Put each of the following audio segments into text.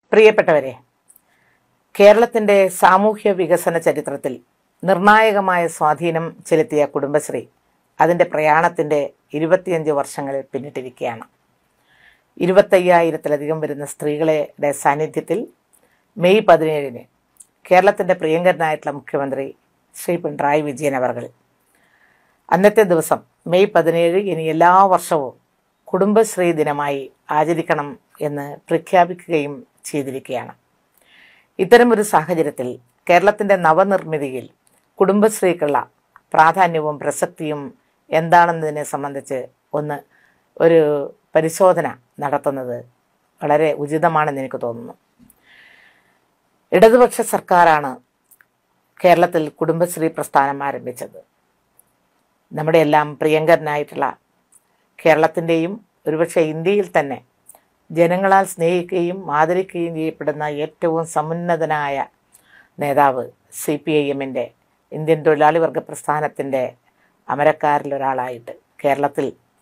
പ്രിയപ്പെട്ടവരെ കേരളത്തിന്റെ സാമൂഹ്യ വികസന ചരിത്രത്തിൽ നിർണായകമായ സ്വാധീനം ചെലുത്തിയ കുടുംബശ്രീ അതിന്റെ പ്രയാണത്തിന്റെ ഇരുപത്തിയഞ്ച് വർഷങ്ങൾ പിന്നിട്ടിരിക്കുകയാണ് ഇരുപത്തയ്യായിരത്തിലധികം വരുന്ന സ്ത്രീകളുടെ സാന്നിധ്യത്തിൽ മെയ് പതിനേഴിന് കേരളത്തിന്റെ പ്രിയങ്കരനായിട്ടുള്ള മുഖ്യമന്ത്രി ശ്രീ പിണറായി വിജയൻ അവർകൾ അന്നത്തെ ദിവസം മെയ് പതിനേഴ് ഇനി എല്ലാ വർഷവും കുടുംബശ്രീ ദിനമായി ആചരിക്കണം എന്ന് പ്രഖ്യാപിക്കുകയും ചെയ്തിരിക്കുകയാണ് ഇത്തരമൊരു സാഹചര്യത്തിൽ കേരളത്തിൻ്റെ നവനിർമ്മിതിയിൽ കുടുംബശ്രീക്കുള്ള പ്രാധാന്യവും പ്രസക്തിയും എന്താണെന്നതിനെ സംബന്ധിച്ച് ഒന്ന് ഒരു പരിശോധന നടത്തുന്നത് വളരെ ഉചിതമാണെന്ന് എനിക്ക് തോന്നുന്നു ഇടതുപക്ഷ സർക്കാരാണ് കേരളത്തിൽ കുടുംബശ്രീ പ്രസ്ഥാനം ആരംഭിച്ചത് നമ്മുടെ എല്ലാം പ്രിയങ്കരനായിട്ടുള്ള കേരളത്തിൻ്റെയും ഒരുപക്ഷെ ഇന്ത്യയിൽ തന്നെ ജനങ്ങളാൽ സ്നേഹിക്കുകയും ആദരിക്കുകയും ചെയ്യപ്പെടുന്ന ഏറ്റവും സമുന്നതനായ നേതാവ് സി പി ഐ എമ്മിൻ്റെ ഇന്ത്യൻ തൊഴിലാളി വർഗ പ്രസ്ഥാനത്തിൻ്റെ അമരക്കാരിലൊരാളായിട്ട് കേരളത്തിൽ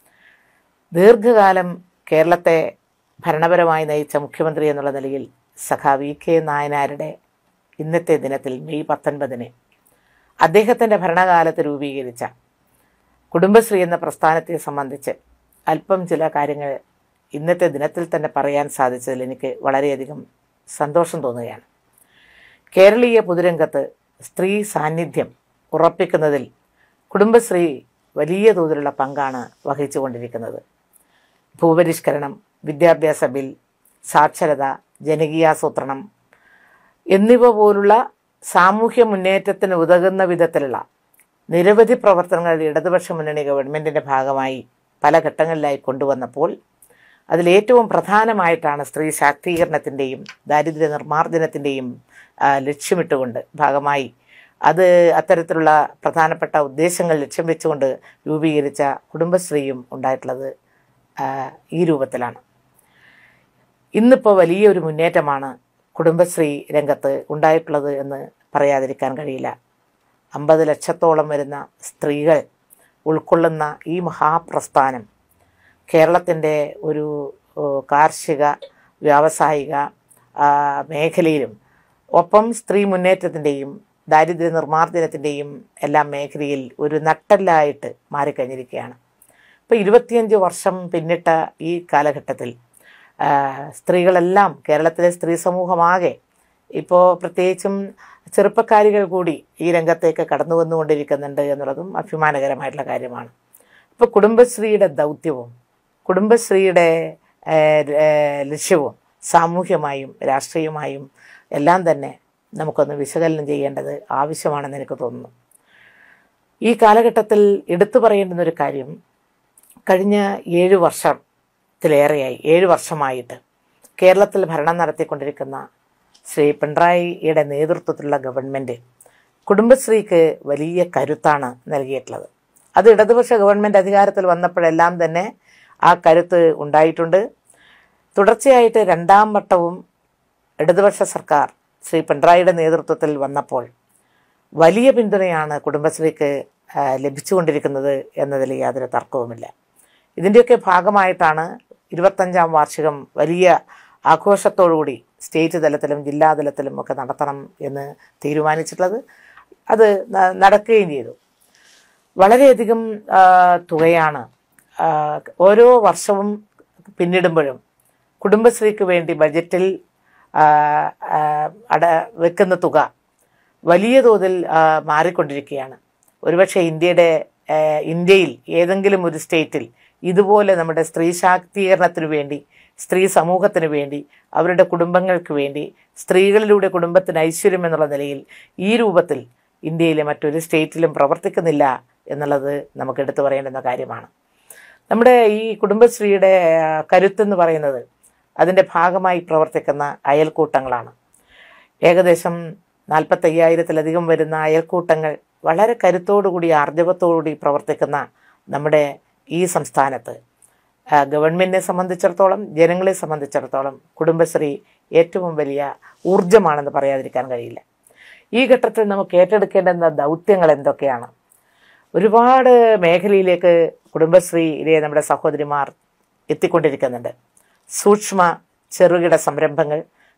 ദീർഘകാലം കേരളത്തെ ഭരണപരമായി നയിച്ച മുഖ്യമന്ത്രി എന്നുള്ള നിലയിൽ സഖാ വി കെ നായനാരുടെ ഇന്നത്തെ ദിനത്തിൽ മെയ് പത്തൊൻപതിന് അദ്ദേഹത്തിൻ്റെ ഭരണകാലത്ത് രൂപീകരിച്ച കുടുംബശ്രീ എന്ന പ്രസ്ഥാനത്തെ സംബന്ധിച്ച് അല്പം ചില കാര്യങ്ങൾ ഇന്നത്തെ ദിനത്തിൽ തന്നെ പറയാൻ സാധിച്ചതിൽ എനിക്ക് വളരെയധികം സന്തോഷം തോന്നുകയാണ് കേരളീയ പൊതുരംഗത്ത് സ്ത്രീ സാന്നിധ്യം ഉറപ്പിക്കുന്നതിൽ കുടുംബശ്രീ വലിയ തോതിലുള്ള പങ്കാണ് വഹിച്ചുകൊണ്ടിരിക്കുന്നത് ഭൂപരിഷ്കരണം വിദ്യാഭ്യാസ ബിൽ സാക്ഷരത ജനകീയാസൂത്രണം എന്നിവ പോലുള്ള സാമൂഹ്യ മുന്നേറ്റത്തിന് ഉതകുന്ന വിധത്തിലുള്ള നിരവധി പ്രവർത്തനങ്ങൾ ഇടതുപക്ഷ മുന്നണി ഗവൺമെൻറ്റിൻ്റെ ഭാഗമായി പല ഘട്ടങ്ങളിലായി കൊണ്ടുവന്നപ്പോൾ അതിലേറ്റവും പ്രധാനമായിട്ടാണ് സ്ത്രീ ശാക്തീകരണത്തിൻ്റെയും ദാരിദ്ര്യ നിർമ്മാർജ്ജനത്തിൻ്റെയും ലക്ഷ്യമിട്ടുകൊണ്ട് ഭാഗമായി അത് അത്തരത്തിലുള്ള പ്രധാനപ്പെട്ട ഉദ്ദേശങ്ങൾ ലക്ഷ്യം വെച്ചുകൊണ്ട് രൂപീകരിച്ച കുടുംബശ്രീയും ഉണ്ടായിട്ടുള്ളത് ആ, ഈ രൂപത്തിലാണ് ഇന്നിപ്പോൾ വലിയൊരു മുന്നേറ്റമാണ് കുടുംബശ്രീ രംഗത്ത് ഉണ്ടായിട്ടുള്ളത് എന്ന് പറയാതിരിക്കാൻ കഴിയില്ല അമ്പത് ലക്ഷത്തോളം വരുന്ന സ്ത്രീകൾ ഉൾക്കൊള്ളുന്ന ഈ മഹാപ്രസ്ഥാനം കേരളത്തിൻ്റെ ഒരു ഓ, കാർഷിക വ്യാവസായിക ആ, മേഖലയിലും ഒപ്പം സ്ത്രീ മുന്നേറ്റത്തിൻ്റെയും ദാരിദ്ര്യ നിർമ്മാർജ്ജനത്തിൻ്റെയും എല്ലാം മേഖലയിൽ ഒരു നട്ടല്ലായിട്ട് മാറിക്കഴിഞ്ഞിരിക്കുകയാണ് ഇപ്പോൾ ഇരുപത്തിയഞ്ച് വർഷം പിന്നിട്ട ഈ കാലഘട്ടത്തിൽ ആ, സ്ത്രീകളെല്ലാം കേരളത്തിലെ സ്ത്രീ സമൂഹമാകെ ഇപ്പോൾ പ്രത്യേകിച്ചും ചെറുപ്പക്കാരികൾ കൂടി ഈ രംഗത്തേക്ക് കടന്നു വന്നുകൊണ്ടിരിക്കുന്നുണ്ട് എന്നുള്ളതും അഭിമാനകരമായിട്ടുള്ള കാര്യമാണ് ഇപ്പോൾ കുടുംബശ്രീയുടെ ദൗത്യവും കുടുംബശ്രീയുടെ ഏഹ്, ഏഹ്, ലക്ഷ്യവും സാമൂഹ്യമായും രാഷ്ട്രീയമായും എല്ലാം തന്നെ നമുക്കൊന്ന് വിശകലനം ചെയ്യേണ്ടത് ആവശ്യമാണെന്ന് എനിക്ക് തോന്നുന്നു ഈ കാലഘട്ടത്തിൽ എടുത്തു പറയേണ്ടുന്ന ഒരു കാര്യം കഴിഞ്ഞ ഏഴ് വർഷത്തിലേറെയായി ഏഴ് വർഷമായിട്ട് കേരളത്തിൽ ഭരണം നടത്തിക്കൊണ്ടിരിക്കുന്ന ശ്രീ പിണറായിയുടെ നേതൃത്വത്തിലുള്ള ഗവൺമെൻറ് കുടുംബശ്രീക്ക് വലിയ കരുത്താണ് നൽകിയിട്ടുള്ളത് അത് ഇടതുപക്ഷ ഗവൺമെൻറ് അധികാരത്തിൽ വന്നപ്പോഴെല്ലാം തന്നെ ആ കരുത്ത് ഉണ്ടായിട്ടുണ്ട് തുടർച്ചയായിട്ട് രണ്ടാം വട്ടവും ഇടതുപക്ഷ സർക്കാർ ശ്രീ പിണറായിയുടെ നേതൃത്വത്തിൽ വന്നപ്പോൾ വലിയ പിന്തുണയാണ് കുടുംബശ്രീക്ക് ആ, ലഭിച്ചുകൊണ്ടിരിക്കുന്നത് എന്നതിൽ യാതൊരു തർക്കവുമില്ല ഇതിൻ്റെയൊക്കെ ഭാഗമായിട്ടാണ് ഇരുപത്തഞ്ചാം വാർഷികം വലിയ ആഘോഷത്തോടുകൂടി സ്റ്റേറ്റ് തലത്തിലും ജില്ലാ തലത്തിലും ഒക്കെ നടത്തണം എന്ന് തീരുമാനിച്ചിട്ടുള്ളത് അത് ന- നടക്കുകയും ചെയ്തു വളരെയധികം ആ, തുകയാണ് ആ, ഓരോ വർഷവും പിന്നിടുമ്പോഴും കുടുംബശ്രീക്ക് വേണ്ടി ബജറ്റിൽ ആ, ആ, അട വെക്കുന്ന തുക വലിയ തോതിൽ ആ, മാറിക്കൊണ്ടിരിക്കുകയാണ് ഒരുപക്ഷെ ഇന്ത്യയുടെ ആ, ഇന്ത്യയിൽ ഏതെങ്കിലും ഒരു സ്റ്റേറ്റിൽ ഇതുപോലെ നമ്മുടെ സ്ത്രീ ശാക്തീകരണത്തിന് വേണ്ടി സ്ത്രീ സമൂഹത്തിന് വേണ്ടി അവരുടെ കുടുംബങ്ങൾക്ക് വേണ്ടി സ്ത്രീകളിലൂടെ കുടുംബത്തിന് ഐശ്വര്യം എന്നുള്ള നിലയിൽ ഈ രൂപത്തിൽ ഇന്ത്യയിലെ മറ്റൊരു സ്റ്റേറ്റിലും പ്രവർത്തിക്കുന്നില്ല എന്നുള്ളത് നമുക്ക് എടുത്തു പറയേണ്ടുന്ന കാര്യമാണ് നമ്മുടെ ഈ കുടുംബശ്രീയുടെ ആ, കരുത്തെന്ന് പറയുന്നത് അതിൻ്റെ ഭാഗമായി പ്രവർത്തിക്കുന്ന അയൽക്കൂട്ടങ്ങളാണ് ഏകദേശം നാൽപ്പത്തയ്യായിരത്തിലധികം വരുന്ന അയൽക്കൂട്ടങ്ങൾ വളരെ കരുത്തോടുകൂടി ആർജവത്തോടുകൂടി പ്രവർത്തിക്കുന്ന നമ്മുടെ ഈ സംസ്ഥാനത്ത് ആ, ഗവൺമെൻറ്റിനെ സംബന്ധിച്ചിടത്തോളം ജനങ്ങളെ സംബന്ധിച്ചിടത്തോളം കുടുംബശ്രീ ഏറ്റവും വലിയ ഊർജമാണെന്ന് പറയാതിരിക്കാൻ കഴിയില്ല ഈ ഘട്ടത്തിൽ നമുക്ക് ഏറ്റെടുക്കേണ്ടുന്ന ദൗത്യങ്ങൾ എന്തൊക്കെയാണ് ഒരുപാട് മേഖലയിലേക്ക് കുടുംബശ്രീയിലെ നമ്മുടെ സഹോദരിമാർ എത്തിക്കൊണ്ടിരിക്കുന്നുണ്ട് സൂക്ഷ്മ ചെറുകിട സംരംഭങ്ങൾ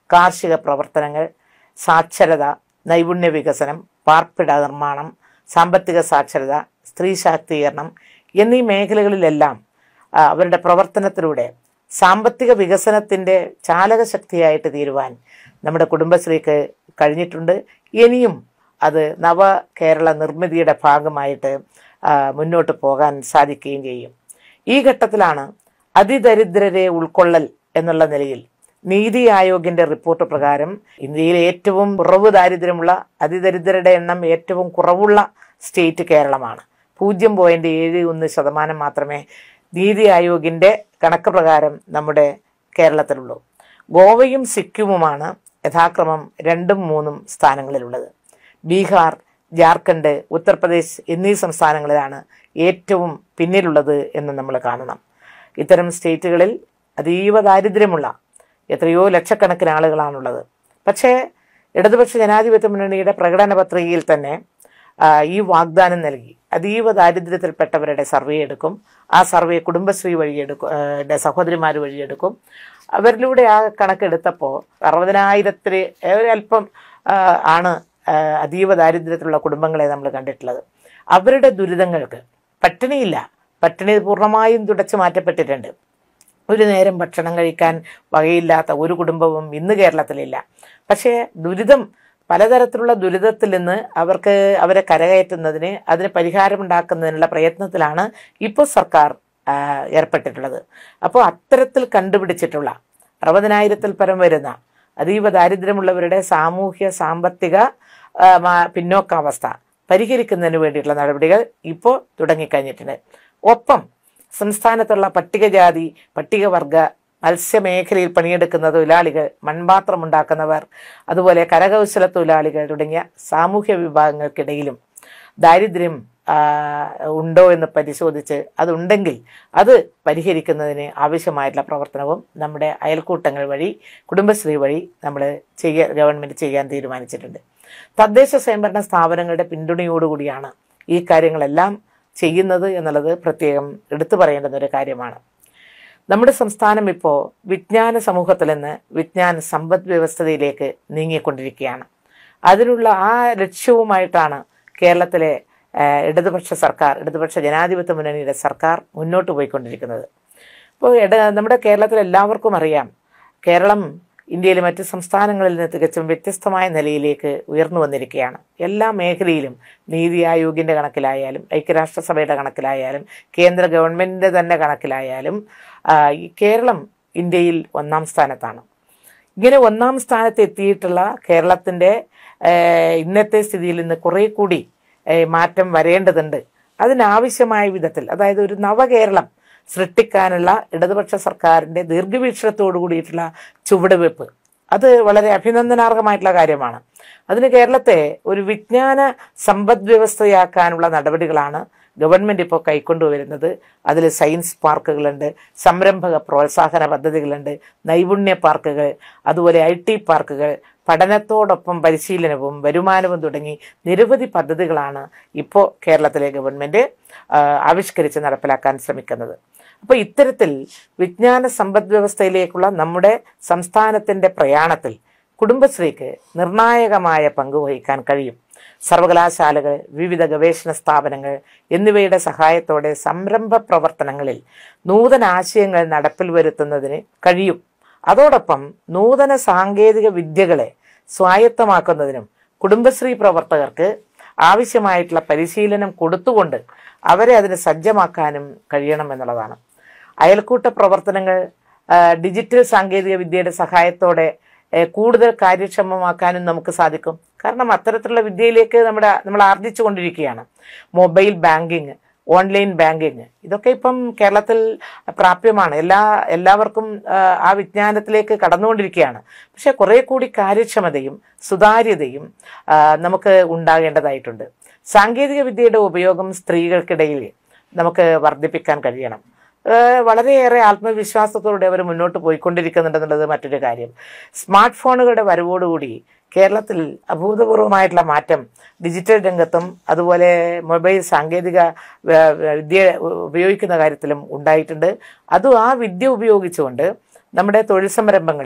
കാർഷിക പ്രവർത്തനങ്ങൾ സാക്ഷരത നൈപുണ്യ വികസനം പാർപ്പിട നിർമ്മാണം സാമ്പത്തിക സാക്ഷരത സ്ത്രീ ശാക്തീകരണം എന്നീ മേഖലകളിലെല്ലാം ആ, അവരുടെ പ്രവർത്തനത്തിലൂടെ സാമ്പത്തിക വികസനത്തിൻ്റെ ചാലകശക്തിയായിട്ട് തീരുവാൻ നമ്മുടെ കുടുംബശ്രീക്ക് കഴിഞ്ഞിട്ടുണ്ട് ഇനിയും അത് നവ കേരള നിർമ്മിതിയുടെ ഭാഗമായിട്ട് ആ, മുന്നോട്ട് പോകാൻ സാധിക്കുകയും ചെയ്യും ഈ ഘട്ടത്തിലാണ് അതിദരിദ്രരെ ഉൾക്കൊള്ളൽ എന്നുള്ള നിലയിൽ നീതി ആയോഗിന്റെ റിപ്പോർട്ട് പ്രകാരം ഇന്ത്യയിലെ ഏറ്റവും കുറവ് ദാരിദ്ര്യമുള്ള അതിദരിദ്രരുടെ എണ്ണം ഏറ്റവും കുറവുള്ള സ്റ്റേറ്റ് കേരളമാണ് പൂജ്യം പോയിന്റ് ഏഴ് ഒന്ന് ശതമാനം മാത്രമേ നീതി ആയോഗിന്റെ കണക്ക് പ്രകാരം നമ്മുടെ കേരളത്തിലുള്ളൂ ഗോവയും സിക്കിമുമാണ് യഥാക്രമം രണ്ടും മൂന്നും സ്ഥാനങ്ങളിലുള്ളത് ബീഹാർ ജാർഖണ്ഡ് ഉത്തർപ്രദേശ് എന്നീ സംസ്ഥാനങ്ങളിലാണ് ഏറ്റവും പിന്നിലുള്ളത് എന്ന് നമ്മൾ കാണണം ഇത്തരം സ്റ്റേറ്റുകളിൽ അതീവ ദാരിദ്ര്യമുള്ള എത്രയോ ലക്ഷക്കണക്കിന് ആളുകളാണുള്ളത് പക്ഷേ ഇടതുപക്ഷ ജനാധിപത്യ മുന്നണിയുടെ പ്രകടന പത്രികയിൽ തന്നെ ആ, ഈ വാഗ്ദാനം നൽകി അതീവ ദാരിദ്ര്യത്തിൽപ്പെട്ടവരുടെ സർവേ എടുക്കും ആ സർവേ കുടുംബശ്രീ വഴിയെടുക്കും ആ, സഹോദരിമാർ വഴിയെടുക്കും അവരിലൂടെ ആ കണക്കെടുത്തപ്പോൾ അറുപതിനായിരത്തിൽ ഒരല്പം ആ, ആണ് ആ, അതീവ ദാരിദ്ര്യത്തിലുള്ള കുടുംബങ്ങളെ നമ്മൾ കണ്ടിട്ടുള്ളത് അവരുടെ ദുരിതങ്ങൾക്ക് പട്ടിണിയില്ല പട്ടിണി പൂർണ്ണമായും തുടച്ചു മാറ്റപ്പെട്ടിട്ടുണ്ട് ഒരു നേരം ഭക്ഷണം കഴിക്കാൻ വകയില്ലാത്ത ഒരു കുടുംബവും ഇന്ന് കേരളത്തിലില്ല പക്ഷേ ദുരിതം പലതരത്തിലുള്ള ദുരിതത്തിൽ നിന്ന് അവർക്ക് അവരെ കരകയറ്റുന്നതിന് അതിന് പരിഹാരമുണ്ടാക്കുന്നതിനുള്ള പ്രയത്നത്തിലാണ് ഇപ്പോൾ സർക്കാർ ആ, ഏർപ്പെട്ടിട്ടുള്ളത് അപ്പോൾ അത്തരത്തിൽ കണ്ടുപിടിച്ചിട്ടുള്ള അറുപതിനായിരത്തിൽ പരം വരുന്ന അതീവ ദാരിദ്ര്യമുള്ളവരുടെ സാമൂഹ്യ സാമ്പത്തിക ആ, മാ- പിന്നോക്കാവസ്ഥ പരിഹരിക്കുന്നതിന് വേണ്ടിയിട്ടുള്ള നടപടികൾ ഇപ്പോൾ തുടങ്ങിക്കഴിഞ്ഞിട്ടുണ്ട് ഒപ്പം സംസ്ഥാനത്തുള്ള പട്ടികജാതി പട്ടികവർഗ മത്സ്യമേഖലയിൽ പണിയെടുക്കുന്ന തൊഴിലാളികൾ മൺപാത്രമുണ്ടാക്കുന്നവർ അതുപോലെ കരകൗശല തൊഴിലാളികൾ തുടങ്ങിയ സാമൂഹ്യ വിഭാഗങ്ങൾക്കിടയിലും ദാരിദ്ര്യം ആ, ഉണ്ടോ എന്ന് പരിശോധിച്ച് അതുണ്ടെങ്കിൽ അത് പരിഹരിക്കുന്നതിന് ആവശ്യമായിട്ടുള്ള പ്രവർത്തനവും നമ്മുടെ അയൽക്കൂട്ടങ്ങൾ വഴി കുടുംബശ്രീ വഴി നമ്മൾ ചെയ്യ ഗവൺമെൻറ് ചെയ്യാൻ തീരുമാനിച്ചിട്ടുണ്ട് തദ്ദേശ സ്വയംഭരണ സ്ഥാപനങ്ങളുടെ പിന്തുണയോടുകൂടിയാണ് ഈ കാര്യങ്ങളെല്ലാം ചെയ്യുന്നത് എന്നുള്ളത് പ്രത്യേകം എടുത്തു പറയേണ്ടുന്ന ഒരു കാര്യമാണ് നമ്മുടെ സംസ്ഥാനം ഇപ്പോൾ വിജ്ഞാന സമൂഹത്തിൽ നിന്ന് വിജ്ഞാന സമ്പദ് വ്യവസ്ഥതയിലേക്ക് നീങ്ങിക്കൊണ്ടിരിക്കുകയാണ് അതിനുള്ള ആ ലക്ഷ്യവുമായിട്ടാണ് കേരളത്തിലെ ഏഹ്, ഇടതുപക്ഷ സർക്കാർ ഇടതുപക്ഷ ജനാധിപത്യ മുന്നണിയുടെ സർക്കാർ മുന്നോട്ട് പോയിക്കൊണ്ടിരിക്കുന്നത് ഇപ്പോൾ ഇട നമ്മുടെ കേരളത്തിൽ എല്ലാവർക്കും അറിയാം കേരളം ഇന്ത്യയിലെ മറ്റ് സംസ്ഥാനങ്ങളിൽ നിന്ന് തികച്ചും വ്യത്യസ്തമായ നിലയിലേക്ക് ഉയർന്നു വന്നിരിക്കുകയാണ് എല്ലാ മേഖലയിലും നീതി ആയോഗിൻ്റെ കണക്കിലായാലും ഐക്യരാഷ്ട്രസഭയുടെ കണക്കിലായാലും കേന്ദ്ര ഗവൺമെൻറ്റിൻ്റെ തന്നെ കണക്കിലായാലും ആ, ഈ കേരളം ഇന്ത്യയിൽ ഒന്നാം സ്ഥാനത്താണ് ഇങ്ങനെ ഒന്നാം സ്ഥാനത്ത് എത്തിയിട്ടുള്ള കേരളത്തിൻ്റെ ഏഹ്, ഇന്നത്തെ സ്ഥിതിയിൽ നിന്ന് കുറെ കൂടി ഏഹ്, മാറ്റം വരേണ്ടതുണ്ട് അതിനാവശ്യമായ വിധത്തിൽ അതായത് ഒരു നവകേരളം സൃഷ്ടിക്കാനുള്ള ഇടതുപക്ഷ സർക്കാരിൻ്റെ ദീർഘവീക്ഷണത്തോടു കൂടിയിട്ടുള്ള ചുവടുവെപ്പ് അത് വളരെ അഭിനന്ദനാർഹമായിട്ടുള്ള കാര്യമാണ് അതിന് കേരളത്തെ ഒരു വിജ്ഞാന സമ്പദ് വ്യവസ്ഥയാക്കാനുള്ള നടപടികളാണ് ഗവൺമെൻറ് ഇപ്പോൾ കൈക്കൊണ്ടുവരുന്നത് അതിൽ സയൻസ് പാർക്കുകളുണ്ട് സംരംഭക പ്രോത്സാഹന പദ്ധതികളുണ്ട് നൈപുണ്യ പാർക്കുകൾ അതുപോലെ ഐ ടി പാർക്കുകൾ പഠനത്തോടൊപ്പം പരിശീലനവും വരുമാനവും തുടങ്ങി നിരവധി പദ്ധതികളാണ് ഇപ്പോൾ കേരളത്തിലെ ഗവൺമെൻറ് ആ, ആവിഷ്കരിച്ച് നടപ്പിലാക്കാൻ ശ്രമിക്കുന്നത് അപ്പോൾ ഇത്തരത്തിൽ വിജ്ഞാന സമ്പദ് വ്യവസ്ഥയിലേക്കുള്ള നമ്മുടെ സംസ്ഥാനത്തിൻ്റെ പ്രയാണത്തിൽ കുടുംബശ്രീക്ക് നിർണായകമായ പങ്ക് വഹിക്കാൻ കഴിയും സർവകലാശാലകൾ വിവിധ ഗവേഷണ സ്ഥാപനങ്ങൾ എന്നിവയുടെ സഹായത്തോടെ സംരംഭ പ്രവർത്തനങ്ങളിൽ നൂതന ആശയങ്ങൾ നടപ്പിൽ വരുത്തുന്നതിന് കഴിയും അതോടൊപ്പം നൂതന സാങ്കേതിക വിദ്യകളെ സ്വായത്തമാക്കുന്നതിനും കുടുംബശ്രീ പ്രവർത്തകർക്ക് ആവശ്യമായിട്ടുള്ള പരിശീലനം കൊടുത്തുകൊണ്ട് അവരെ അതിന് സജ്ജമാക്കാനും കഴിയണം എന്നുള്ളതാണ് അയൽക്കൂട്ട പ്രവർത്തനങ്ങൾ ആ, ഡിജിറ്റൽ സാങ്കേതിക വിദ്യയുടെ സഹായത്തോടെ ഏ, കൂടുതൽ കാര്യക്ഷമമാക്കാനും നമുക്ക് സാധിക്കും കാരണം അത്തരത്തിലുള്ള വിദ്യയിലേക്ക് നമ്മുടെ നമ്മൾ ആർജിച്ചു കൊണ്ടിരിക്കുകയാണ് മൊബൈൽ ബാങ്കിങ് ഓൺലൈൻ ബാങ്കിങ് ഇതൊക്കെ ഇപ്പം കേരളത്തിൽ പ്രാപ്യമാണ് എല്ലാ എല്ലാവർക്കും ആ, ആ വിജ്ഞാനത്തിലേക്ക് കടന്നുകൊണ്ടിരിക്കുകയാണ് പക്ഷെ കുറെ കൂടി കാര്യക്ഷമതയും സുതാര്യതയും ആ, നമുക്ക് ഉണ്ടാകേണ്ടതായിട്ടുണ്ട് സാങ്കേതിക വിദ്യയുടെ ഉപയോഗം സ്ത്രീകൾക്കിടയിൽ നമുക്ക് വർദ്ധിപ്പിക്കാൻ കഴിയണം ഏഹ് വളരെയേറെ ആത്മവിശ്വാസത്തോടെ അവർ മുന്നോട്ട് പോയിക്കൊണ്ടിരിക്കുന്നുണ്ടെന്നുള്ളത് മറ്റൊരു കാര്യം സ്മാർട്ട് ഫോണുകളുടെ വരവോടുകൂടി കേരളത്തിൽ അഭൂതപൂർവമായിട്ടുള്ള മാറ്റം ഡിജിറ്റൽ രംഗത്തും അതുപോലെ മൊബൈൽ സാങ്കേതിക വ- വ- വിദ്യ ഉപയോഗിക്കുന്ന കാര്യത്തിലും ഉണ്ടായിട്ടുണ്ട് അതും ആ വിദ്യ ഉപയോഗിച്ചുകൊണ്ട് നമ്മുടെ തൊഴിൽ സംരംഭങ്ങളിൽ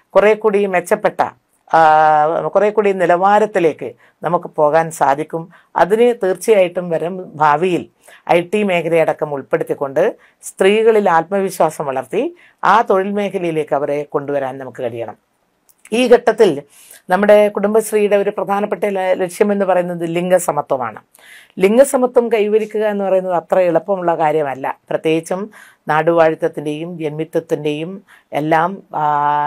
കുറെ കൂടി മെച്ചപ്പെട്ട ആ, കുറെ കൂടി നിലവാരത്തിലേക്ക് നമുക്ക് പോകാൻ സാധിക്കും അതിന് തീർച്ചയായിട്ടും വരും ഭാവിയിൽ ഐ ടി മേഖലയടക്കം ഉൾപ്പെടുത്തിക്കൊണ്ട് സ്ത്രീകളിൽ ആത്മവിശ്വാസം വളർത്തി ആ തൊഴിൽ മേഖലയിലേക്ക് അവരെ കൊണ്ടുവരാൻ നമുക്ക് കഴിയണം ഈ ഘട്ടത്തിൽ നമ്മുടെ കുടുംബശ്രീയുടെ ഒരു പ്രധാനപ്പെട്ട ല- ലക്ഷ്യമെന്ന് പറയുന്നത് ലിംഗസമത്വമാണ് ലിംഗസമത്വം കൈവരിക്കുക എന്ന് പറയുന്നത് അത്ര എളുപ്പമുള്ള കാര്യമല്ല പ്രത്യേകിച്ചും നാടുവാഴിത്തത്തിൻ്റെയും ജന്മിത്വത്തിൻ്റെയും എല്ലാം ആ,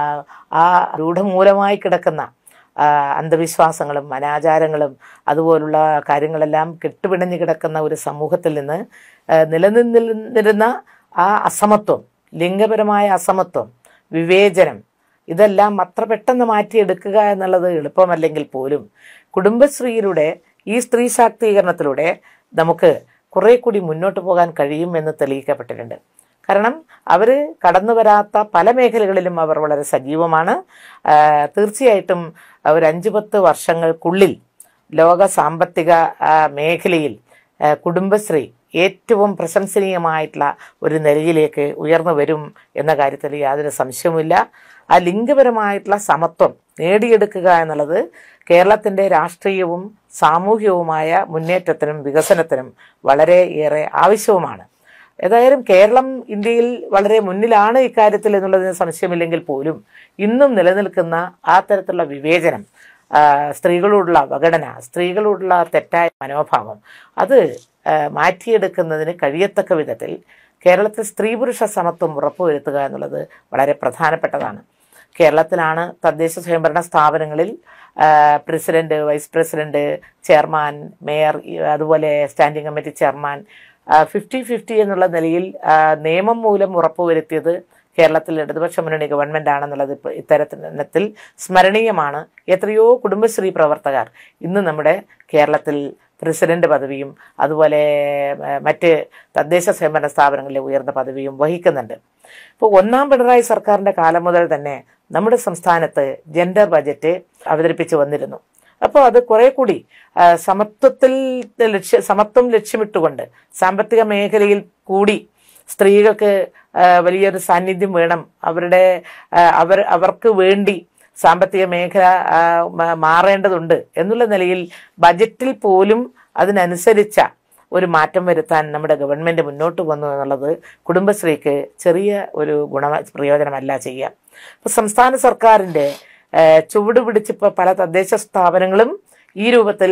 ആ രൂഢമൂലമായി കിടക്കുന്ന ആ, അന്ധവിശ്വാസങ്ങളും അനാചാരങ്ങളും അതുപോലുള്ള കാര്യങ്ങളെല്ലാം കെട്ടുപിണഞ്ഞു കിടക്കുന്ന ഒരു സമൂഹത്തിൽ നിന്ന് ആ, നിലനിന്നിരുന്ന ആ അസമത്വം ലിംഗപരമായ അസമത്വം വിവേചനം ഇതെല്ലാം അത്ര പെട്ടെന്ന് മാറ്റിയെടുക്കുക എന്നുള്ളത് എളുപ്പമല്ലെങ്കിൽ പോലും കുടുംബശ്രീയിലൂടെ ഈ സ്ത്രീ ശാക്തീകരണത്തിലൂടെ നമുക്ക് കുറെ കൂടി മുന്നോട്ട് പോകാൻ കഴിയും എന്ന് തെളിയിക്കപ്പെട്ടിട്ടുണ്ട് കാരണം അവർ കടന്നു വരാത്ത പല മേഖലകളിലും അവർ വളരെ സജീവമാണ് ആ, തീർച്ചയായിട്ടും ഒരു അഞ്ച് പത്ത് വർഷങ്ങൾക്കുള്ളിൽ ലോക സാമ്പത്തിക ആ, മേഖലയിൽ ആ, കുടുംബശ്രീ ഏറ്റവും പ്രശംസനീയമായിട്ടുള്ള ഒരു നിലയിലേക്ക് ഉയർന്നു വരും എന്ന കാര്യത്തിൽ യാതൊരു സംശയവുമില്ല ആ ലിംഗപരമായിട്ടുള്ള സമത്വം നേടിയെടുക്കുക എന്നുള്ളത് കേരളത്തിൻ്റെ രാഷ്ട്രീയവും സാമൂഹികവുമായ മുന്നേറ്റത്തിനും വികസനത്തിനും വളരെയേറെ ആവശ്യവുമാണ് ഏതായാലും കേരളം ഇന്ത്യയിൽ വളരെ മുന്നിലാണ് ഇക്കാര്യത്തിൽ എന്നുള്ളതിന് സംശയമില്ലെങ്കിൽ പോലും ഇന്നും നിലനിൽക്കുന്ന ആ തരത്തിലുള്ള വിവേചനം ആ, സ്ത്രീകളോടുള്ള അവഗണന സ്ത്രീകളോടുള്ള തെറ്റായ മനോഭാവം അത് ആ, മാറ്റിയെടുക്കുന്നതിന് കഴിയത്തക്ക വിധത്തിൽ കേരളത്തിൽ സ്ത്രീ പുരുഷ സമത്വം ഉറപ്പുവരുത്തുക എന്നുള്ളത് വളരെ പ്രധാനപ്പെട്ടതാണ് കേരളത്തിലാണ് തദ്ദേശ സ്വയംഭരണ സ്ഥാപനങ്ങളിൽ ആ, president vice president chairman mayor ഈ, അതുപോലെ standing committee chairman fifty fifty എന്നുള്ള നിലയിൽ ആ, നിയമം മൂലം ഉറപ്പുവരുത്തിയത് കേരളത്തിൽ ഇടതുപക്ഷ മുന്നണി ഗവൺമെന്റ് ആണെന്നുള്ളത് ഇപ്പോൾ ഇത്തരത്തിൽ സ്മരണീയമാണ് എത്രയോ കുടുംബശ്രീ പ്രവർത്തകർ ഇന്ന് നമ്മുടെ കേരളത്തിൽ പ്രസിഡന്റ് പദവിയും അതുപോലെ ഏഹ്, മറ്റ് തദ്ദേശ സ്വയംഭരണ സ്ഥാപനങ്ങളിലെ ഉയർന്ന പദവിയും വഹിക്കുന്നുണ്ട് ഇപ്പോൾ ഒന്നാം പിണറായി സർക്കാരിന്റെ കാലം മുതൽ തന്നെ നമ്മുടെ സംസ്ഥാനത്ത് ജെൻഡർ ബജറ്റ് അവതരിപ്പിച്ചു വന്നിരുന്നു അപ്പോൾ അത് കുറെ കൂടി ആ, സമത്വത്തിൽ ലക്ഷ്യ സമത്വം ലക്ഷ്യമിട്ടുകൊണ്ട് സാമ്പത്തിക മേഖലയിൽ കൂടി സ്ത്രീകൾക്ക് ആ, വലിയൊരു സാന്നിധ്യം വേണം അവരുടെ ആ, അവർ അവർക്ക് വേണ്ടി സാമ്പത്തിക മേഖല ആ, മ- മാറേണ്ടതുണ്ട് എന്നുള്ള നിലയിൽ ബജറ്റിൽ പോലും അതിനനുസരിച്ച ഒരു മാറ്റം വരുത്താൻ നമ്മുടെ ഗവൺമെന്റ് മുന്നോട്ട് വന്നു എന്നുള്ളത് കുടുംബശ്രീക്ക് ചെറിയ ഒരു ഗുണ പ്രയോജനമല്ല ചെയ്യുക ഇപ്പൊ സംസ്ഥാന സർക്കാരിന്റെ ഏഹ്, ചുവട് പിടിച്ചിപ്പോൾ പല തദ്ദേശ സ്ഥാപനങ്ങളും ഈ രൂപത്തിൽ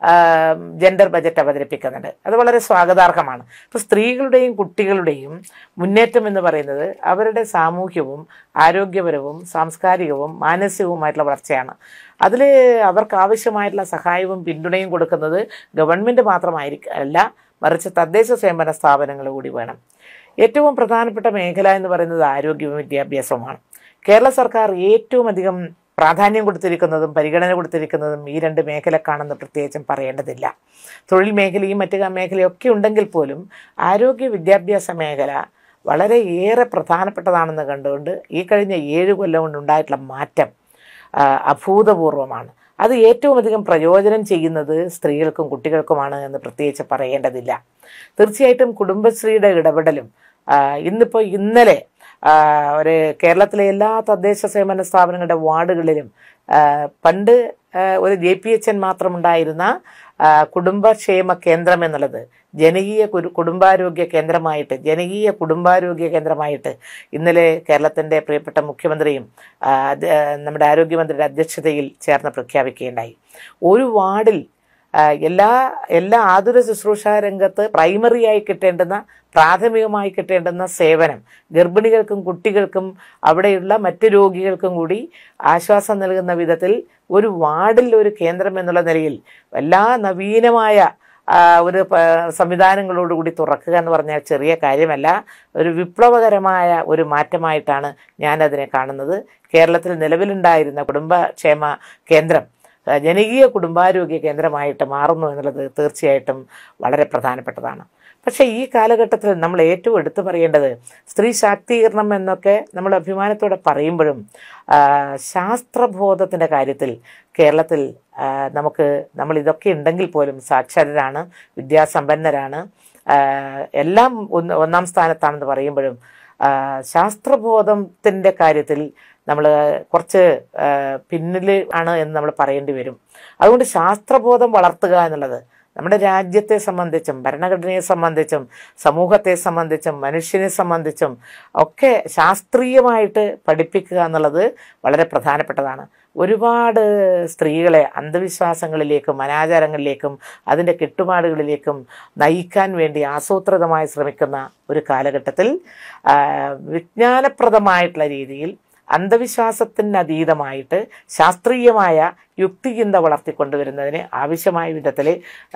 ജെൻഡർ ബജറ്റ് അവതരിപ്പിക്കുന്നുണ്ട് അത് വളരെ സ്വാഗതാർഹമാണ് ഇപ്പൊ സ്ത്രീകളുടെയും കുട്ടികളുടെയും മുന്നേറ്റം എന്ന് പറയുന്നത് അവരുടെ സാമൂഹ്യവും ആരോഗ്യപരവും സാംസ്കാരികവും മാനസികവുമായിട്ടുള്ള വളർച്ചയാണ് അതിൽ അവർക്ക് ആവശ്യമായിട്ടുള്ള സഹായവും പിന്തുണയും കൊടുക്കുന്നത് ഗവൺമെന്റ് മാത്രമായിരിക്കും അല്ല മറിച്ച് തദ്ദേശ സ്വയംഭരണ സ്ഥാപനങ്ങൾ കൂടി വേണം ഏറ്റവും പ്രധാനപ്പെട്ട മേഖല എന്ന് പറയുന്നത് ആരോഗ്യവും വിദ്യാഭ്യാസവുമാണ് കേരള സർക്കാർ ഏറ്റവും അധികം പ്രാധാന്യം കൊടുത്തിരിക്കുന്നതും പരിഗണന കൊടുത്തിരിക്കുന്നതും ഈ രണ്ട് മേഖലക്കാണെന്ന് പ്രത്യേകിച്ചും പറയേണ്ടതില്ല തൊഴിൽ മേഖലയും മറ്റ് മേഖലയും ഒക്കെ ഉണ്ടെങ്കിൽ പോലും ആരോഗ്യ വിദ്യാഭ്യാസ മേഖല വളരെ ഏറെ പ്രധാനപ്പെട്ടതാണെന്ന് കണ്ടുകൊണ്ട് ഈ കഴിഞ്ഞ ഏഴ് കൊല്ലം കൊണ്ടുണ്ടായിട്ടുള്ള മാറ്റം ആ, അഭൂതപൂർവമാണ് അത് ഏറ്റവും അധികം പ്രയോജനം ചെയ്യുന്നത് സ്ത്രീകൾക്കും കുട്ടികൾക്കുമാണ് എന്ന് പ്രത്യേകിച്ച് പറയേണ്ടതില്ല തീർച്ചയായിട്ടും കുടുംബശ്രീയുടെ ഇടപെടലും ആ, ഇന്നിപ്പോൾ ഇന്നലെ ആ, ഒരു കേരളത്തിലെ എല്ലാ തദ്ദേശ സ്വയംഭരണ സ്ഥാപനങ്ങളുടെ വാർഡുകളിലും ആ, പണ്ട് ആ, ഒരു ജെ പി എച്ച് എൻ മാത്രമുണ്ടായിരുന്ന ആ, കുടുംബക്ഷേമ കേന്ദ്രം എന്നുള്ളത് ജനകീയ കുരു- കുടുംബാരോഗ്യ കേന്ദ്രമായിട്ട് ജനകീയ കുടുംബാരോഗ്യ കേന്ദ്രമായിട്ട് ഇന്നലെ കേരളത്തിൻ്റെ പ്രിയപ്പെട്ട മുഖ്യമന്ത്രിയും ആ, അത്, ആ, നമ്മുടെ ആരോഗ്യമന്ത്രിയുടെ അധ്യക്ഷതയിൽ ചേർന്ന് പ്രഖ്യാപിക്കുകയുണ്ടായി ഒരു വാർഡിൽ ആ, എല്ലാ എല്ലാ ആതുര ശുശ്രൂഷ രംഗത്ത് പ്രൈമറിയായി കിട്ടേണ്ടുന്ന പ്രാഥമികമായി കിട്ടേണ്ടുന്ന സേവനം ഗർഭിണികൾക്കും കുട്ടികൾക്കും അവിടെയുള്ള മറ്റ് രോഗികൾക്കും കൂടി ആശ്വാസം നൽകുന്ന വിധത്തിൽ ഒരു വാർഡിൽ ഒരു കേന്ദ്രം എന്നുള്ള നിലയിൽ എല്ലാ നവീനമായ ആ, ഒരു പ- സംവിധാനങ്ങളോടുകൂടി തുറക്കുക എന്ന് പറഞ്ഞാൽ ചെറിയ കാര്യമല്ല ഒരു വിപ്ലവകരമായ ഒരു മാറ്റമായിട്ടാണ് ഞാനതിനെ കാണുന്നത് കേരളത്തിൽ നിലവിലുണ്ടായിരുന്ന കുടുംബക്ഷേമ കേന്ദ്രം ആ, ജനകീയ കുടുംബാരോഗ്യ കേന്ദ്രമായിട്ട് മാറുന്നു എന്നുള്ളത് തീർച്ചയായിട്ടും വളരെ പ്രധാനപ്പെട്ടതാണ് പക്ഷേ ഈ കാലഘട്ടത്തിൽ നമ്മൾ ഏറ്റവും എടുത്തു പറയേണ്ടത് സ്ത്രീ ശാക്തീകരണം എന്നൊക്കെ നമ്മൾ അഭിമാനത്തോടെ പറയുമ്പോഴും ആ, ശാസ്ത്രബോധത്തിൻ്റെ കാര്യത്തിൽ കേരളത്തിൽ ആ, നമുക്ക് നമ്മൾ ഇതൊക്കെ ഉണ്ടെങ്കിൽ പോലും സാക്ഷരരാണ് വിദ്യാസമ്പന്നരാണ് ആ, എല്ലാം ഒന്ന് ഒന്നാം സ്ഥാനത്താണെന്ന് പറയുമ്പോഴും ആ, ശാസ്ത്രബോധത്തിൻ്റെ കാര്യത്തിൽ നമ്മൾ കുറച്ച് ആ, പിന്നിൽ ആണ് എന്ന് നമ്മൾ പറയേണ്ടി വരും അതുകൊണ്ട് ശാസ്ത്രബോധം വളർത്തുക എന്നുള്ളത് നമ്മുടെ രാജ്യത്തെ സംബന്ധിച്ചും ഭരണഘടനയെ സംബന്ധിച്ചും സമൂഹത്തെ സംബന്ധിച്ചും മനുഷ്യനെ സംബന്ധിച്ചും ഒക്കെ ശാസ്ത്രീയമായിട്ട് പഠിപ്പിക്കുക എന്നുള്ളത് വളരെ പ്രധാനപ്പെട്ടതാണ് ഒരുപാട് സ്ത്രീകളെ അന്ധവിശ്വാസങ്ങളിലേക്കും അനാചാരങ്ങളിലേക്കും അതിൻ്റെ കെട്ടുപാടുകളിലേക്കും നയിക്കാൻ വേണ്ടി ആസൂത്രിതമായി ശ്രമിക്കുന്ന ഒരു കാലഘട്ടത്തിൽ ആ, വിജ്ഞാനപ്രദമായിട്ടുള്ള രീതിയിൽ അന്ധവിശ്വാസത്തിന് അതീതമായിട്ട് ശാസ്ത്രീയമായ യുക്തിചിന്ത വളർത്തിക്കൊണ്ടുവരുന്നതിന് ആവശ്യമായ വിധത്തിൽ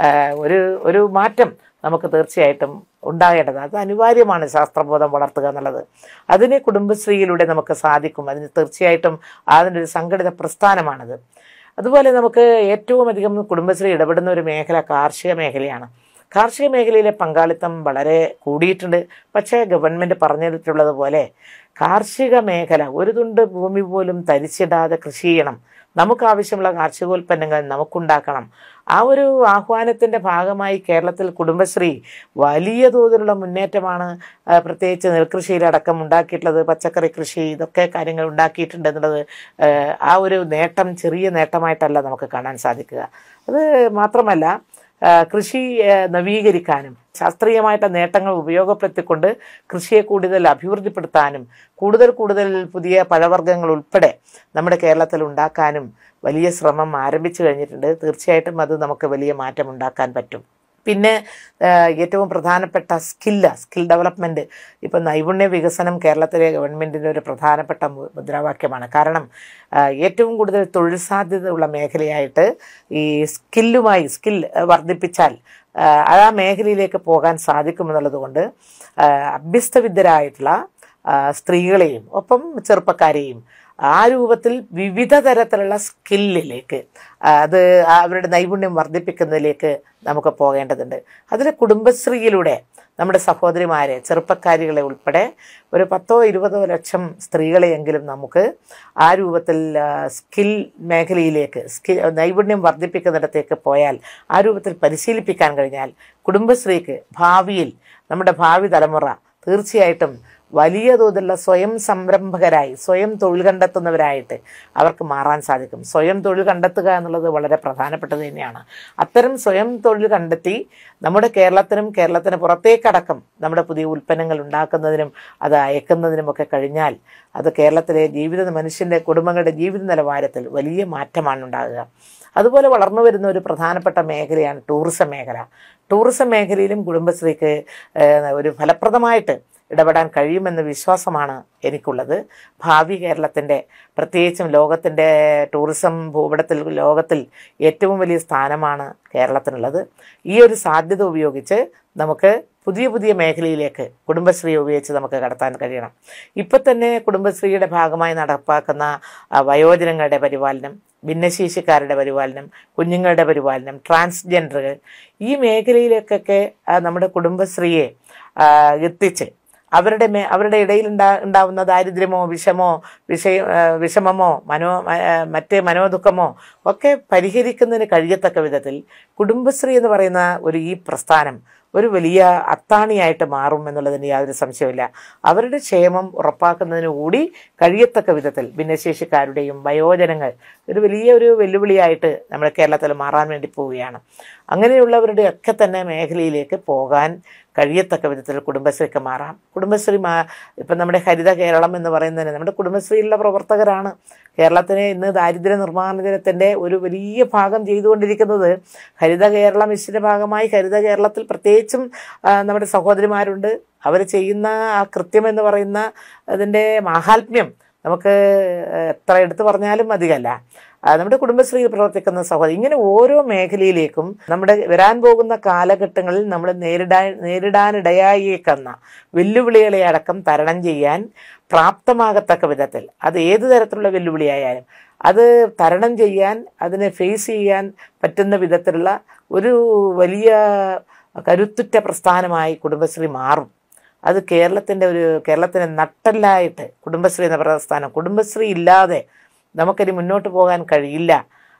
ഒരു ഒരു മാറ്റം നമുക്ക് തീർച്ചയായിട്ടും ഉണ്ടാകേണ്ടത് അത് അനിവാര്യമാണ് ശാസ്ത്രബോധം വളർത്തുക എന്നുള്ളത് അതിന് കുടുംബശ്രീയിലൂടെ നമുക്ക് സാധിക്കും അതിന് തീർച്ചയായിട്ടും അതിൻ്റെ ഒരു സംഘടിത പ്രസ്ഥാനമാണത് അതുപോലെ നമുക്ക് ഏറ്റവും അധികം കുടുംബശ്രീ ഇടപെടുന്ന ഒരു മേഖല കാർഷിക മേഖലയാണ് കാർഷിക മേഖലയിലെ പങ്കാളിത്തം വളരെ കൂടിയിട്ടുണ്ട് പക്ഷേ ഗവൺമെൻറ് പറഞ്ഞിട്ടുള്ളതുപോലെ കാർഷിക മേഖല ഒരു തുണ്ട് ഭൂമി പോലും തരിച്ചിടാതെ കൃഷി ചെയ്യണം നമുക്ക് ആവശ്യമുള്ള കാർഷികോൽപ്പന്നങ്ങൾ നമുക്കുണ്ടാക്കണം ആ ഒരു ആഹ്വാനത്തിൻ്റെ ഭാഗമായി കേരളത്തിൽ കുടുംബശ്രീ വലിയ തോതിലുള്ള മുന്നേറ്റമാണ് ആ, പ്രത്യേകിച്ച് നെൽകൃഷിയിലടക്കം ഉണ്ടാക്കിയിട്ടുള്ളത് പച്ചക്കറി കൃഷി ഇതൊക്കെ കാര്യങ്ങൾ ഉണ്ടാക്കിയിട്ടുണ്ട് എന്നുള്ളത് ആ, ആ ഒരു നേട്ടം ചെറിയ നേട്ടമായിട്ടല്ല നമുക്ക് കാണാൻ സാധിക്കുക അത് മാത്രമല്ല ആ, കൃഷി ആ, നവീകരിക്കാനും ശാസ്ത്രീയമായിട്ട് നേട്ടങ്ങൾ ഉപയോഗപ്പെടുത്തിക്കൊണ്ട് കൃഷിയെ കൂടുതൽ അഭിവൃദ്ധിപ്പെടുത്താനും കൂടുതൽ കൂടുതൽ പുതിയ പഴവർഗ്ഗങ്ങൾ ഉൾപ്പെടെ നമ്മുടെ കേരളത്തിൽ ഉണ്ടാക്കാനും വലിയ ശ്രമം ആരംഭിച്ചു കഴിഞ്ഞിട്ടുണ്ട് തീർച്ചയായിട്ടും അത് നമുക്ക് വലിയ മാറ്റം ഉണ്ടാക്കാൻ പറ്റും പിന്നെ ആ, ഏറ്റവും പ്രധാനപ്പെട്ട സ്കില്ല് സ്കിൽ ഡെവലപ്മെൻറ്റ് ഇപ്പം നൈപുണ്യ വികസനം കേരളത്തിലെ ഗവൺമെൻറ്റിൻ്റെ ഒരു പ്രധാനപ്പെട്ട മു- മുദ്രാവാക്യമാണ് കാരണം ആ, ഏറ്റവും കൂടുതൽ തൊഴിൽ സാധ്യതയുള്ള മേഖലയായിട്ട് ഈ സ്കില്ലുമായി സ്കിൽ വർദ്ധിപ്പിച്ചാൽ ആ, ആ മേഖലയിലേക്ക് പോകാൻ സാധിക്കുമെന്നുള്ളത് കൊണ്ട് ആ, അഭ്യസ്തവിദ്യരായിട്ടുള്ള ആ, സ്ത്രീകളെയും ഒപ്പം ചെറുപ്പക്കാരെയും ആ രൂപത്തിൽ വിവിധ തരത്തിലുള്ള സ്കില്ലിലേക്ക് ആ, അത് ആ അവരുടെ നൈപുണ്യം വർദ്ധിപ്പിക്കുന്നതിലേക്ക് നമുക്ക് പോകേണ്ടതുണ്ട് അതിൽ കുടുംബശ്രീയിലൂടെ നമ്മുടെ സഹോദരിമാരെ ചെറുപ്പക്കാരികളെ ഉൾപ്പെടെ ഒരു പത്തോ ഇരുപതോ ലക്ഷം സ്ത്രീകളെയെങ്കിലും നമുക്ക് ആ രൂപത്തിൽ ആ, സ്കിൽ മേഖലയിലേക്ക് സ്കിൽ നൈപുണ്യം വർദ്ധിപ്പിക്കുന്നിടത്തേക്ക് പോയാൽ ആ രൂപത്തിൽ പരിശീലിപ്പിക്കാൻ കഴിഞ്ഞാൽ കുടുംബശ്രീക്ക് ഭാവിയിൽ നമ്മുടെ ഭാവി തലമുറ തീർച്ചയായിട്ടും വലിയ തോതിലുള്ള സ്വയം സംരംഭകരായി സ്വയം തൊഴിൽ കണ്ടെത്തുന്നവരായിട്ട് അവർക്ക് മാറാൻ സാധിക്കും സ്വയം തൊഴിൽ കണ്ടെത്തുക എന്നുള്ളത് വളരെ പ്രധാനപ്പെട്ടത് തന്നെയാണ് അത്തരം സ്വയം തൊഴിൽ കണ്ടെത്തി നമ്മുടെ കേരളത്തിനും കേരളത്തിന് പുറത്തേക്കടക്കം നമ്മുടെ പുതിയ ഉൽപ്പന്നങ്ങൾ ഉണ്ടാക്കുന്നതിനും അത് അയക്കുന്നതിനുമൊക്കെ കഴിഞ്ഞാൽ അത് കേരളത്തിലെ ജീവിത മനുഷ്യൻ്റെ കുടുംബങ്ങളുടെ ജീവിത നിലവാരത്തിൽ വലിയ മാറ്റമാണ് ഉണ്ടാകുക അതുപോലെ വളർന്നു വരുന്ന ഒരു പ്രധാനപ്പെട്ട മേഖലയാണ് ടൂറിസം മേഖല ടൂറിസം മേഖലയിലും കുടുംബശ്രീക്ക് ഏഹ്, ഒരു ഫലപ്രദമായിട്ട് ഇടപെടാൻ കഴിയുമെന്ന വിശ്വാസമാണ് എനിക്കുള്ളത് ഭാവി കേരളത്തിൻ്റെ പ്രത്യേകിച്ചും ലോകത്തിൻ്റെ ടൂറിസം ഭൂപടത്തിൽ ലോകത്തിൽ ഏറ്റവും വലിയ സ്ഥാനമാണ് കേരളത്തിനുള്ളത് ഈ ഒരു സാധ്യത ഉപയോഗിച്ച് നമുക്ക് പുതിയ പുതിയ മേഖലയിലേക്ക് കുടുംബശ്രീ ഉപയോഗിച്ച് നമുക്ക് കടത്താൻ കഴിയണം ഇപ്പം തന്നെ കുടുംബശ്രീയുടെ ഭാഗമായി നടപ്പാക്കുന്ന ആ, വയോജനങ്ങളുടെ പരിപാലനം ഭിന്നശേഷിക്കാരുടെ പരിപാലനം കുഞ്ഞുങ്ങളുടെ പരിപാലനം ട്രാൻസ്ജെൻഡറുകൾ ഈ മേഖലയിലേക്കൊക്കെ ആ, നമ്മുടെ കുടുംബശ്രീയെ ആ, എത്തിച്ച് അവരുടെ മേ അവരുടെ ഇടയിൽ ഉണ്ടാ ഉണ്ടാവുന്ന ദാരിദ്ര്യമോ വിഷമോ വിഷയ ആ, വിഷമമോ മനോ ആ, മറ്റ് മനോദുഃഖമോ ഒക്കെ പരിഹരിക്കുന്നതിന് കഴിയത്തക്ക വിധത്തിൽ കുടുംബശ്രീ എന്ന് പറയുന്ന ഒരു ഈ പ്രസ്ഥാനം ഒരു വലിയ അത്താണിയായിട്ട് മാറും എന്നുള്ളതിന് യാതൊരു സംശയമില്ല അവരുടെ ക്ഷേമം ഉറപ്പാക്കുന്നതിന് കൂടി കഴിയത്തക്ക വിധത്തിൽ ഭിന്നശേഷിക്കാരുടെയും വയോജനങ്ങൾ ഒരു വലിയ ഒരു വെല്ലുവിളിയായിട്ട് നമ്മുടെ കേരളത്തിൽ മാറാൻ വേണ്ടി പോവുകയാണ് അങ്ങനെയുള്ളവരുടെ ഒക്കെ തന്നെ മേഖലയിലേക്ക് പോകാൻ കഴിയത്തക്ക വിധത്തിൽ കുടുംബശ്രീക്ക് മാറാം കുടുംബശ്രീ മാ ഇപ്പം നമ്മുടെ ഹരിത കേരളം എന്ന് പറയുന്നതിന് നമ്മുടെ കുടുംബശ്രീയിലുള്ള പ്രവർത്തകരാണ് കേരളത്തിനെ ഇന്ന് ദാരിദ്ര്യ നിർമ്മാർജ്ജനത്തിൻ്റെ ഒരു വലിയ ഭാഗം ചെയ്തുകൊണ്ടിരിക്കുന്നത് ഹരിത കേരള മിഷൻ്റെ ഭാഗമായി ഹരിത കേരളത്തിൽ പ്രത്യേകിച്ചും ആ, നമ്മുടെ സഹോദരിമാരുണ്ട് അവർ ചെയ്യുന്ന ആ കൃത്യം എന്ന് പറയുന്ന അതിൻ്റെ മാഹാത്മ്യം നമുക്ക് എത്ര എടുത്തു പറഞ്ഞാലും അധികമല്ല ആ, നമ്മുടെ കുടുംബശ്രീയിൽ പ്രവർത്തിക്കുന്ന സഹോദരി ഇങ്ങനെ ഓരോ മേഖലയിലേക്കും നമ്മുടെ വരാൻ പോകുന്ന കാലഘട്ടങ്ങളിൽ നമ്മൾ നേരിടാൻ നേരിടാനിടയായേക്കുന്ന വെല്ലുവിളികളെ അടക്കം തരണം ചെയ്യാൻ പ്രാപ്തമാകത്തക്ക വിധത്തിൽ അത് ഏത് തരത്തിലുള്ള വെല്ലുവിളിയായാലും അത് തരണം ചെയ്യാൻ അതിനെ ഫേസ് ചെയ്യാൻ പറ്റുന്ന വിധത്തിലുള്ള ഒരു വലിയ കരുത്തുറ്റ പ്രസ്ഥാനമായി കുടുംബശ്രീ മാറും അത് കേരളത്തിൻ്റെ ഒരു കേരളത്തിന് നട്ടല്ലായിട്ട് കുടുംബശ്രീ എന്ന പ്രസ്ഥാനം കുടുംബശ്രീ ഇല്ലാതെ നമുക്കിനി മുന്നോട്ട് പോകാൻ കഴിയില്ല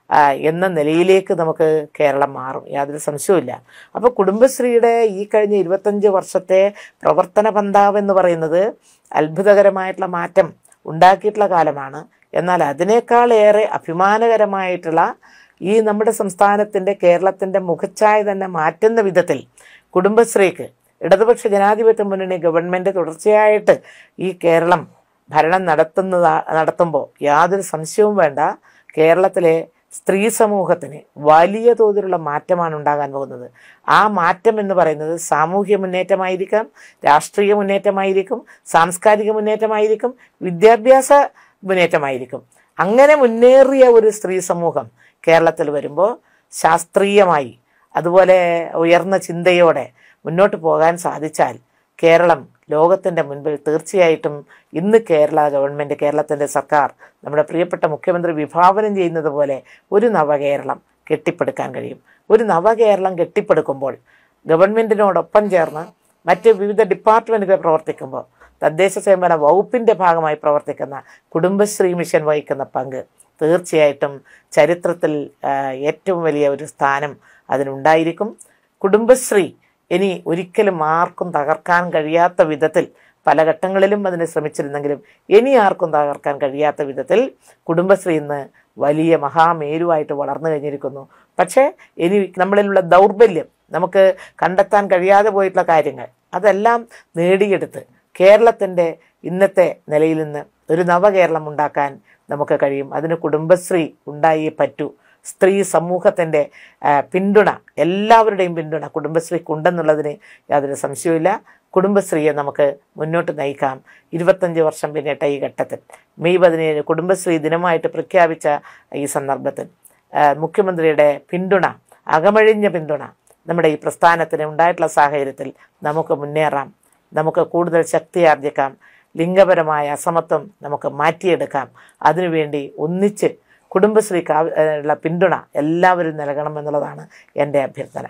ആ, എന്ന നിലയിലേക്ക് നമുക്ക് കേരളം മാറും യാതൊരു സംശയവുമില്ല അപ്പോൾ കുടുംബശ്രീയുടെ ഈ കഴിഞ്ഞ ഇരുപത്തഞ്ച് വർഷത്തെ പ്രവർത്തന പന്താവ് എന്ന് പറയുന്നത് അത്ഭുതകരമായിട്ടുള്ള മാറ്റം ഉണ്ടാക്കിയിട്ടുള്ള കാലമാണ് എന്നാൽ അതിനേക്കാളേറെ അഭിമാനകരമായിട്ടുള്ള ഈ നമ്മുടെ സംസ്ഥാനത്തിൻ്റെ കേരളത്തിൻ്റെ മുഖച്ഛായ തന്നെ മാറ്റുന്ന വിധത്തിൽ കുടുംബശ്രീക്ക് ഇടതുപക്ഷ ജനാധിപത്യ മുന്നണി ഗവൺമെൻറ് തുടർച്ചയായിട്ട് ഈ കേരളം ഭരണം നടത്തുന്നതാ നടത്തുമ്പോൾ യാതൊരു സംശയവും വേണ്ട കേരളത്തിലെ സ്ത്രീ സമൂഹത്തിന് വലിയ തോതിലുള്ള മാറ്റമാണ് ഉണ്ടാകാൻ പോകുന്നത് ആ മാറ്റം എന്ന് പറയുന്നത് സാമൂഹ്യ മുന്നേറ്റമായിരിക്കാം രാഷ്ട്രീയ മുന്നേറ്റമായിരിക്കും സാംസ്കാരിക മുന്നേറ്റമായിരിക്കും വിദ്യാഭ്യാസ മുന്നേറ്റമായിരിക്കും അങ്ങനെ മുന്നേറിയ ഒരു സ്ത്രീ സമൂഹം കേരളത്തിൽ വരുമ്പോൾ ശാസ്ത്രീയമായി അതുപോലെ ഉയർന്ന ചിന്തയോടെ മുന്നോട്ട് പോകാൻ സാധിച്ചാൽ കേരളം ലോകത്തിൻ്റെ മുൻപിൽ തീർച്ചയായിട്ടും ഇന്ന് കേരള ഗവൺമെൻറ് കേരളത്തിൻ്റെ സർക്കാർ നമ്മുടെ പ്രിയപ്പെട്ട മുഖ്യമന്ത്രി വിഭാവനം ചെയ്യുന്നത് പോലെ ഒരു നവകേരളം കെട്ടിപ്പടുക്കാൻ കഴിയും ഒരു നവകേരളം കെട്ടിപ്പടുക്കുമ്പോൾ ഗവൺമെൻറ്റിനോടൊപ്പം ചേർന്ന് മറ്റ് വിവിധ ഡിപ്പാർട്ട്മെൻറ്റുകൾ പ്രവർത്തിക്കുമ്പോൾ തദ്ദേശ സ്വയംഭരണ വകുപ്പിൻ്റെ ഭാഗമായി പ്രവർത്തിക്കുന്ന കുടുംബശ്രീ മിഷൻ വഹിക്കുന്ന പങ്ക് തീർച്ചയായിട്ടും ചരിത്രത്തിൽ ആ, ഏറ്റവും വലിയ ഒരു സ്ഥാനം അതിനുണ്ടായിരിക്കും കുടുംബശ്രീ ഇനി ഒരിക്കലും ആർക്കും തകർക്കാൻ കഴിയാത്ത വിധത്തിൽ പല ഘട്ടങ്ങളിലും അതിന് ശ്രമിച്ചിരുന്നെങ്കിലും ഇനി ആർക്കും തകർക്കാൻ കഴിയാത്ത വിധത്തിൽ കുടുംബശ്രീ ഇന്ന് വലിയ മഹാമേരുവായിട്ട് വളർന്നു കഴിഞ്ഞിരിക്കുന്നു പക്ഷേ ഇനി നമ്മളിലുള്ള ദൗർബല്യം നമുക്ക് കണ്ടെത്താൻ കഴിയാതെ പോയിട്ടുള്ള കാര്യങ്ങൾ അതെല്ലാം നേടിയെടുത്ത് കേരളത്തിൻ്റെ ഇന്നത്തെ നിലയിൽ നിന്ന് ഒരു നവകേരളം ഉണ്ടാക്കാൻ നമുക്ക് കഴിയും അതിന് കുടുംബശ്രീ ഉണ്ടായേ പറ്റൂ സ്ത്രീ സമൂഹത്തിൻ്റെ ആ, പിന്തുണ എല്ലാവരുടെയും പിന്തുണ കുടുംബശ്രീക്കുണ്ടെന്നുള്ളതിന് യാതൊരു സംശയവുമില്ല കുടുംബശ്രീയെ നമുക്ക് മുന്നോട്ട് നയിക്കാം ഇരുപത്തഞ്ച് വർഷം പിന്നിട്ട ഈ ഘട്ടത്തിൽ മെയ് പതിനേഴ് കുടുംബശ്രീ ദിനമായിട്ട് പ്രഖ്യാപിച്ച ഈ സന്ദർഭത്തിൽ ആ, മുഖ്യമന്ത്രിയുടെ പിന്തുണ അകമഴിഞ്ഞ പിന്തുണ നമ്മുടെ ഈ പ്രസ്ഥാനത്തിന് ഉണ്ടായിട്ടുള്ള സാഹചര്യത്തിൽ നമുക്ക് മുന്നേറാം നമുക്ക് കൂടുതൽ ശക്തിയാർജിക്കാം ലിംഗപരമായ അസമത്വം നമുക്ക് മാറ്റിയെടുക്കാം അതിനുവേണ്ടി ഒന്നിച്ച് കുടുംബശ്രീക്ക് ആവ- ഏഹ് ഉള്ള പിന്തുണ എല്ലാവരും നൽകണമെന്നുള്ളതാണ് എൻ്റെ അഭ്യർത്ഥന